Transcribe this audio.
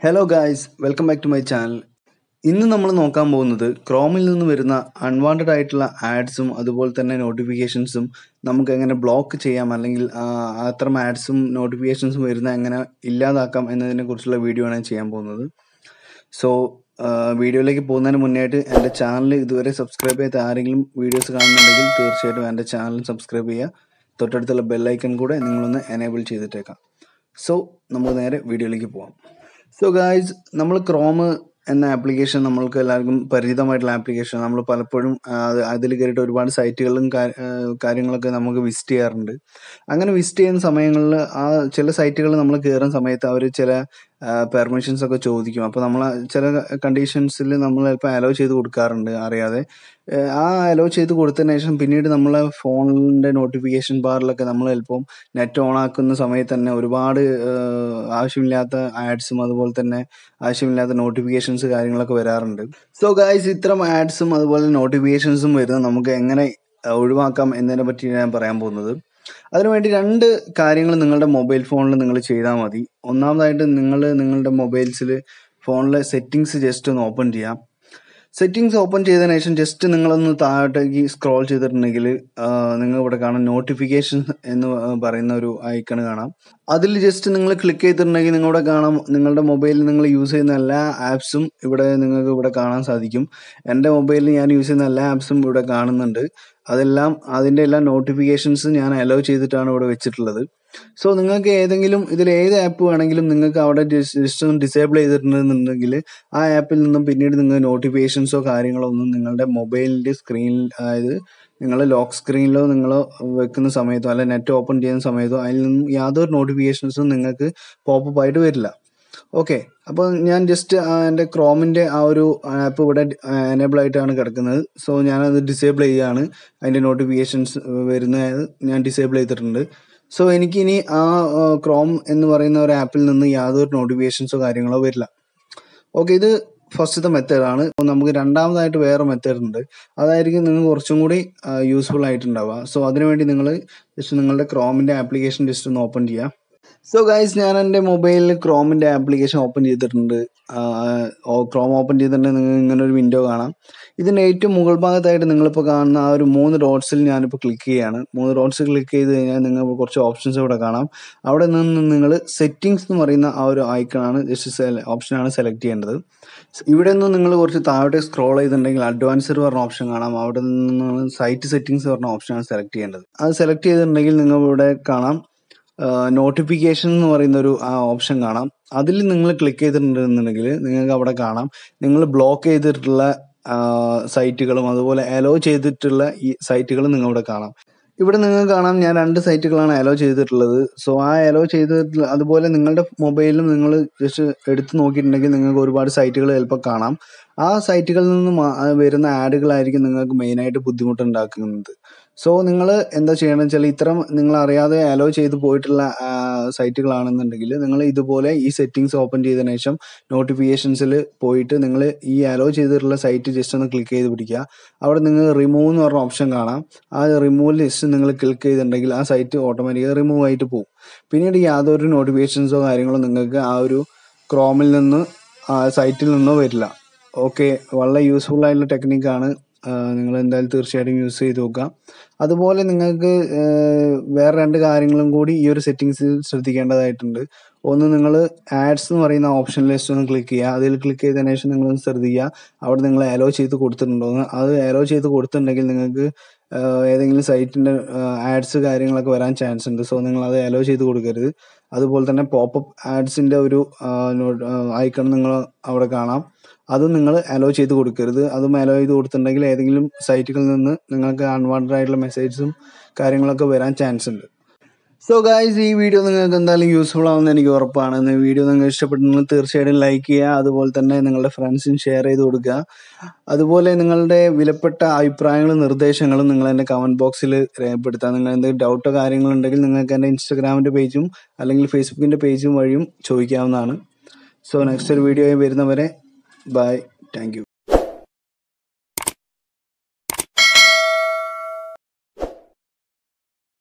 hello guys welcome back to my channel ഇന്ന് നമ്മൾ നോക്കാൻ പോകുന്നത് ക്രോമിൽ നിന്ന് വരുന്ന അൺവാണ്ടഡ് ആയിട്ടുള്ള ആഡ്സും അതുപോലെ തന്നെ നോട്ടിഫിക്കേഷൻസും നമുക്ക് എങ്ങനെ ബ്ലോക്ക് ചെയ്യാം അല്ലെങ്കിൽ ആ, അത്തരം ആഡ്സും നോട്ടിഫിക്കേഷൻസും വരുന്ന എങ്ങനെ ഇല്ലാതാക്കാം എന്നതിനെ കുറിച്ചുള്ള വീഡിയോ ആണ് ഞാൻ ചെയ്യാൻ പോകുന്നത് സോ വീഡിയോയിലേക്ക് പോകുന്നതിന് മുന്നായിട്ട് എൻ്റെ ചാനൽ ഇതുവരെ സബ്സ്ക്രൈബ് ചെയ്യാത്ത ആരെങ്കിലും വീഡിയോസ് കാണുന്നുണ്ടെങ്കിൽ തീർച്ചയായിട്ടും എൻ്റെ ചാനൽ സബ്സ്ക്രൈബ് ചെയ്യുക തൊട്ടടുത്തുള്ള ബെല്ലൈക്കൺ കൂടെ നിങ്ങളൊന്ന് എനേബിൾ ചെയ്തിട്ടേക്കാം സോ നമുക്ക് നേരെ വീഡിയോയിലേക്ക് പോവാം സോ ഗായ്സ് നമ്മൾ ക്രോം എന്ന ആപ്ലിക്കേഷൻ നമ്മൾക്ക് എല്ലാവർക്കും പരിചിതമായിട്ടുള്ള ആപ്ലിക്കേഷൻ നമ്മൾ പലപ്പോഴും അതിൽ കയറിയിട്ട് ഒരുപാട് സൈറ്റുകളും കാ- ആ, കാര്യങ്ങളൊക്കെ നമുക്ക് വിസിറ്റ് ചെയ്യാറുണ്ട് അങ്ങനെ വിസിറ്റ് ചെയ്യുന്ന സമയങ്ങളിൽ ആ ചില സൈറ്റുകൾ നമ്മൾ കയറുന്ന സമയത്ത് അവർ ചില പെർമിഷൻസ് ഒക്കെ ചോദിക്കും അപ്പോൾ നമ്മൾ ചില കണ്ടീഷൻസിൽ നമ്മൾ ചിലപ്പോൾ അലോ ചെയ്ത് കൊടുക്കാറുണ്ട് അറിയാതെ ഏഹ് ആ അലോ ചെയ്ത് കൊടുത്തതിന് ശേഷം പിന്നീട് നമ്മളെ ഫോണിൻ്റെ നോട്ടിഫിക്കേഷൻ ബാറിലൊക്കെ നമ്മൾ ചിലപ്പം നെറ്റ് ഓൺ ആക്കുന്ന സമയത്ത് തന്നെ ഒരുപാട് ഏഹ് ആവശ്യമില്ലാത്ത ആഡ്സും അതുപോലെ തന്നെ ആവശ്യമില്ലാത്ത നോട്ടിഫിക്കേഷൻസ് കാര്യങ്ങളൊക്കെ വരാറുണ്ട് സോ ഗായ്സ് ഇത്തരം ആഡ്സും അതുപോലെ നോട്ടിഫിക്കേഷൻസും വരുന്നത് നമുക്ക് എങ്ങനെ അഹ് ഒഴിവാക്കാം എന്നതിനെ പറ്റി ഞാൻ പറയാൻ പോകുന്നത് അതിനുവേണ്ടി രണ്ട് കാര്യങ്ങൾ നിങ്ങളുടെ മൊബൈൽ ഫോണിൽ നിങ്ങൾ ചെയ്താൽ മതി ഒന്നാമതായിട്ട് നിങ്ങൾ നിങ്ങളുടെ മൊബൈൽസിൽ ഫോണിലെ സെറ്റിങ്സ് ജസ്റ്റ് ഒന്ന് ഓപ്പൺ ചെയ്യാം സെറ്റിങ്സ് ഓപ്പൺ ചെയ്തതിനു ശേഷം ജസ്റ്റ് നിങ്ങളൊന്ന് താഴോട്ടേക്ക് സ്ക്രോൾ ചെയ്തിട്ടുണ്ടെങ്കിൽ നിങ്ങൾ ഇവിടെ കാണാം നോട്ടിഫിക്കേഷൻ എന്ന് പറയുന്ന ഒരു ഐക്കൺ കാണാം അതിൽ ജസ്റ്റ് നിങ്ങൾ ക്ലിക്ക് ചെയ്തിട്ടുണ്ടെങ്കിൽ നിങ്ങളുടെ കാണാം നിങ്ങളുടെ മൊബൈലിൽ നിങ്ങൾ യൂസ് ചെയ്യുന്ന എല്ലാ ആപ്സും ഇവിടെ നിങ്ങൾക്ക് ഇവിടെ കാണാൻ സാധിക്കും എൻ്റെ മൊബൈലിൽ ഞാൻ യൂസ് ചെയ്യുന്ന എല്ലാ ആപ്സും ഇവിടെ കാണുന്നുണ്ട് അതെല്ലാം അതിൻ്റെ എല്ലാ നോട്ടിഫിക്കേഷൻസ് ഞാൻ അലോ ചെയ്തിട്ടാണ് ഇവിടെ വെച്ചിട്ടുള്ളത് സോ നിങ്ങൾക്ക് ഏതെങ്കിലും ഇതിൽ ഏത് ആപ്പ് വേണമെങ്കിലും നിങ്ങൾക്ക് അവിടെ ജസ്റ്റ് ഒന്ന് ഡിസേബിൾ ചെയ്തിട്ടുണ്ടെന്നുണ്ടെങ്കിൽ ആ ആപ്പിൽ നിന്നും പിന്നീട് നിങ്ങൾ നോട്ടിഫിക്കേഷൻസോ കാര്യങ്ങളോ ഒന്നും നിങ്ങളുടെ മൊബൈലിൻ്റെ സ്ക്രീനിൽ അതായത് നിങ്ങൾ ലോക്ക് സ്ക്രീനിലോ നിങ്ങൾ വെക്കുന്ന സമയത്തോ അല്ലെ നെറ്റ് ഓപ്പൺ ചെയ്യുന്ന സമയത്തോ അതിൽ നിന്നും യാതൊരു നോട്ടിഫിക്കേഷൻസും നിങ്ങൾക്ക് പോപ്പപ്പ് ആയിട്ട് വരില്ല ഓക്കെ അപ്പോൾ ഞാൻ ജസ്റ്റ് എൻ്റെ ക്രോമിൻ്റെ ആ ഒരു ആപ്പ് ഇവിടെ എനേബിൾ ആയിട്ടാണ് കിടക്കുന്നത് സോ ഞാനത് ഡിസേബിൾ ചെയ്യുകയാണ് അതിൻ്റെ നോട്ടിഫിക്കേഷൻസ് വരുന്നത് ഞാൻ ഡിസേബിൾ ചെയ്തിട്ടുണ്ട് സോ എനിക്കിനി ആ ക്രോം എന്ന് പറയുന്ന ഒരു ആപ്പിൽ നിന്ന് യാതൊരു നോട്ടിഫിക്കേഷൻസോ കാര്യങ്ങളോ വരില്ല ഓക്കെ ഇത് ഫസ്റ്റത്തെ മെത്തേഡാണ് നമുക്ക് രണ്ടാമതായിട്ട് വേറെ മെത്തേഡ് ഉണ്ട് അതായിരിക്കും നിങ്ങൾക്ക് കുറച്ചും കൂടി യൂസ്ഫുൾ ആയിട്ടുണ്ടാവുക സോ അതിനുവേണ്ടി നിങ്ങൾ ജസ്റ്റ് നിങ്ങളുടെ ക്രോമിൻ്റെ ആപ്ലിക്കേഷൻ ജസ്റ്റ് ഒന്ന് ഓപ്പൺ ചെയ്യുക സോ ഗൈസ് ഞാൻ എൻ്റെ മൊബൈലിൽ ക്രോമിൻ്റെ ആപ്ലിക്കേഷൻ ഓപ്പൺ ചെയ്തിട്ടുണ്ട് ക്രോം ഓപ്പൺ ചെയ്തിട്ടുണ്ടെങ്കിൽ നിങ്ങൾക്ക് ഇങ്ങനെ ഒരു വിൻഡോ കാണാം ഇതിൻ്റെ ഏറ്റവും മുകൾ ഭാഗത്തായിട്ട് നിങ്ങളിപ്പോൾ കാണുന്ന ആ ഒരു മൂന്ന് ഡോട്ട്സിൽ ഞാനിപ്പോൾ ക്ലിക്ക് ചെയ്യുകയാണ് മൂന്ന് ഡോട്ട്സ് ക്ലിക്ക് ചെയ്ത് കഴിഞ്ഞാൽ നിങ്ങൾ കുറച്ച് ഓപ്ഷൻസ് ഇവിടെ കാണാം അവിടെ നിന്ന് നിങ്ങൾ സെറ്റിങ്സ് എന്ന് പറയുന്ന ആ ഒരു ഐക്കണാണ് ജസ്റ്റ് ഓപ്ഷനാണ് സെലക്ട് ചെയ്യേണ്ടത് ഇവിടെ നിന്ന് നിങ്ങൾ കുറച്ച് താഴോട്ട് സ്ക്രോൾ ചെയ്തിട്ടുണ്ടെങ്കിൽ അഡ്വാൻസ്ഡ് പറഞ്ഞ ഓപ്ഷൻ കാണാം അവിടെ നിന്ന് സൈറ്റ് സെറ്റിങ്സ് പറഞ്ഞ ഓപ്ഷനാണ് സെലക്ട് ചെയ്യേണ്ടത് അത് സെലക്ട് ചെയ്തിട്ടുണ്ടെങ്കിൽ നിങ്ങൾ ഇവിടെ കാണാം നോട്ടിഫിക്കേഷൻ എന്ന് പറയുന്ന ഒരു ആ ഓപ്ഷൻ കാണാം അതിൽ നിങ്ങൾ ക്ലിക്ക് ചെയ്തിട്ടുണ്ടെന്നുണ്ടെങ്കിൽ നിങ്ങൾക്ക് അവിടെ കാണാം നിങ്ങൾ ബ്ലോക്ക് ചെയ്തിട്ടുള്ള സൈറ്റുകളും അതുപോലെ അലോ ചെയ്തിട്ടുള്ള ഈ സൈറ്റുകളും നിങ്ങൾ ഇവിടെ കാണാം ഇവിടെ നിങ്ങൾക്ക് കാണാം ഞാൻ രണ്ട് സൈറ്റുകളാണ് അലോ ചെയ്തിട്ടുള്ളത് സോ ആ അലോ ചെയ്തിട്ടുള്ള അതുപോലെ നിങ്ങളുടെ മൊബൈലിലും നിങ്ങൾ ജസ്റ്റ് എടുത്ത് നോക്കിയിട്ടുണ്ടെങ്കിൽ നിങ്ങൾക്ക് ഒരുപാട് സൈറ്റുകൾ ചിലപ്പോൾ കാണാം ആ സൈറ്റുകളിൽ നിന്ന് മാ- വരുന്ന ആഡുകളായിരിക്കും നിങ്ങൾക്ക് മെയിനായിട്ട് ബുദ്ധിമുട്ടുണ്ടാക്കുന്നത് സോ നിങ്ങൾ എന്താ ചെയ്യണമെന്ന് വെച്ചാൽ ഇത്തരം നിങ്ങൾ അറിയാതെ അലോ ചെയ്ത് പോയിട്ടുള്ള ആ, സൈറ്റുകളാണെന്നുണ്ടെങ്കിൽ നിങ്ങൾ ഇതുപോലെ ഈ സെറ്റിങ്സ് ഓപ്പൺ ചെയ്തതിനു ശേഷം നോട്ടിഫിക്കേഷൻസിൽ പോയിട്ട് നിങ്ങൾ ഈ അലോ ചെയ്തിട്ടുള്ള സൈറ്റ് ജസ്റ്റ് ഒന്ന് ക്ലിക്ക് ചെയ്ത് പിടിക്കുക അവിടെ നിങ്ങൾ റിമൂവ് എന്ന് പറഞ്ഞ ഓപ്ഷൻ കാണാം ആ റിമൂവ് ജസ്റ്റ് നിങ്ങൾ ക്ലിക്ക് ചെയ്തിട്ടുണ്ടെങ്കിൽ ആ സൈറ്റ് ഓട്ടോമാറ്റിക്കായി റിമൂവ് ആയിട്ട് പോകും പിന്നീട് യാതൊരു നോട്ടിഫിക്കേഷൻസോ കാര്യങ്ങളോ നിങ്ങൾക്ക് ആ ഒരു ക്രോമിൽ നിന്ന് ആ സൈറ്റിൽ നിന്നോ വരില്ല ഓക്കെ വളരെ യൂസ്ഫുൾ ആയിട്ടുള്ള ടെക്നിക്കാണ് നിങ്ങൾ എന്തായാലും തീർച്ചയായിട്ടും യൂസ് ചെയ്ത് നോക്കുക അതുപോലെ നിങ്ങൾക്ക് ആഹ് വേറെ രണ്ട് കാര്യങ്ങളും കൂടി ഈ ഒരു സെറ്റിങ്സിൽ ശ്രദ്ധിക്കേണ്ടതായിട്ടുണ്ട് ഒന്ന് നിങ്ങൾ ആഡ്സ് എന്ന് പറയുന്ന ഓപ്ഷൻ ലിസ്റ്റ് ഒന്ന് ക്ലിക്ക് ചെയ്യുക അതിൽ ക്ലിക്ക് ചെയ്തതിനു ശേഷം നിങ്ങൾ ഒന്ന് ശ്രദ്ധിക്കുക അവിടെ നിങ്ങൾ അലോ ചെയ്ത് കൊടുത്തിട്ടുണ്ടോ എന്ന് അത് അലോ ചെയ്ത് കൊടുത്തിട്ടുണ്ടെങ്കിൽ നിങ്ങൾക്ക് ആഹ് ഏതെങ്കിലും സൈറ്റിന്റെ ആഡ്സ് കാര്യങ്ങളൊക്കെ വരാൻ ചാൻസ് ഉണ്ട് സോ നിങ്ങൾ അത് അലോ ചെയ്ത് കൊടുക്കരുത് അതുപോലെ തന്നെ പോപ്പപ്പ് ആഡ്സിന്റെ ഒരു ഐക്കൺ നിങ്ങൾ അവിടെ കാണാം അതും നിങ്ങൾ അലോ ചെയ്ത് കൊടുക്കരുത് അതും അലോ ചെയ്ത് കൊടുത്തിട്ടുണ്ടെങ്കിൽ ഏതെങ്കിലും സൈറ്റുകളിൽ നിന്ന് നിങ്ങൾക്ക് അൺവാണ്ടഡ് ആയിട്ടുള്ള മെസ്സേജസും കാര്യങ്ങളൊക്കെ വരാൻ ചാൻസ് ഉണ്ട് സോ ഗായ്സ് ഈ വീഡിയോ നിങ്ങൾക്ക് എന്തായാലും യൂസ്ഫുൾ ആവുമെന്ന് എനിക്ക് ഉറപ്പാണ് ഈ വീഡിയോ നിങ്ങൾക്ക് ഇഷ്ടപ്പെട്ടിട്ടുണ്ടെങ്കിൽ തീർച്ചയായിട്ടും ലൈക്ക് ചെയ്യുക അതുപോലെ തന്നെ നിങ്ങളുടെ ഫ്രണ്ട്സിന് ഷെയർ ചെയ്ത് കൊടുക്കുക അതുപോലെ നിങ്ങളുടെ വിലപ്പെട്ട അഭിപ്രായങ്ങളും നിർദ്ദേശങ്ങളും നിങ്ങൾ എൻ്റെ കമൻറ്റ് ബോക്സിൽ രേഖപ്പെടുത്തുക നിങ്ങൾ എന്തെങ്കിലും ഡൗട്ടോ കാര്യങ്ങളുണ്ടെങ്കിൽ നിങ്ങൾക്ക് എൻ്റെ ഇൻസ്റ്റാഗ്രാമിൻ്റെ പേജും അല്ലെങ്കിൽ ഫേസ്ബുക്കിൻ്റെ പേജും വഴിയും ചോദിക്കാവുന്നതാണ് സോ നെക്സ്റ്റ് ഒരു വീഡിയോ വരുന്നവരെ ബൈ താങ്ക് യു